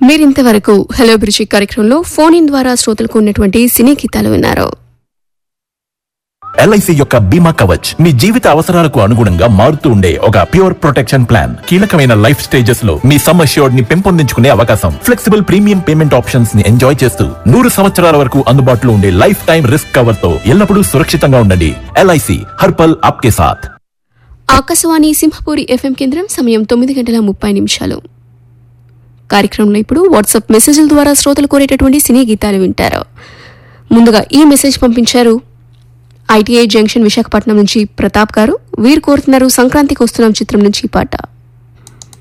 మీరింతవరకు hello bridge కార్యక్రమంలో phone in ద్వారా శ్రోతలకు ఉన్నటువంటి సినీ గీతాలు విన్నారు ఎల్ఐసి యొక్క బీమా కవచ్ మీ జీవిత అవసరాలకు అనుగుణంగా మారుతూ ఉండే ఒక ప్యూర్ ప్రొటెక్షన్ ప్లాన్ కీలకమైన లైఫ్ స్టేజెస్ లో మీ సమ్ అష్యూర్డ్ ని పెంపొందించుకునే అవకాశం ఫ్లెక్సిబుల్ ప్రీమియం పేమెంట్ ఆప్షన్స్ ని ఎంజాయ్ చేస్తూ నూరు సంవత్సరాల వరకు అందుబాటులో ఉండే లైఫ్ టైం రిస్క్ కవర్ తో ఎల్లప్పుడూ సురక్షితంగా ఉండండి ఎల్ఐసి హర్పల్ ఆప్కే సాథ్ ఆకాశవాణి సింహపూరి ఎఫ్ఎం కేంద్రం సమయం తొమ్మిది గంటల ముప్పై నిమిషాలు కార్యక్రమంలో ఇప్పుడు వాట్సాప్ మెసేజ్ల ద్వారా శ్రోతలు కోరేటటువంటి సినీ గీతాలు వింటారు ముందుగా ఈ మెసేజ్ పంపించారు ఐటీఐ జంక్షన్ విశాఖపట్నం నుంచి ప్రతాప్ గారు వీరు కోరుతున్నారు సంక్రాంతికి వస్తున్నాం చిత్రం నుంచి ఈ పాట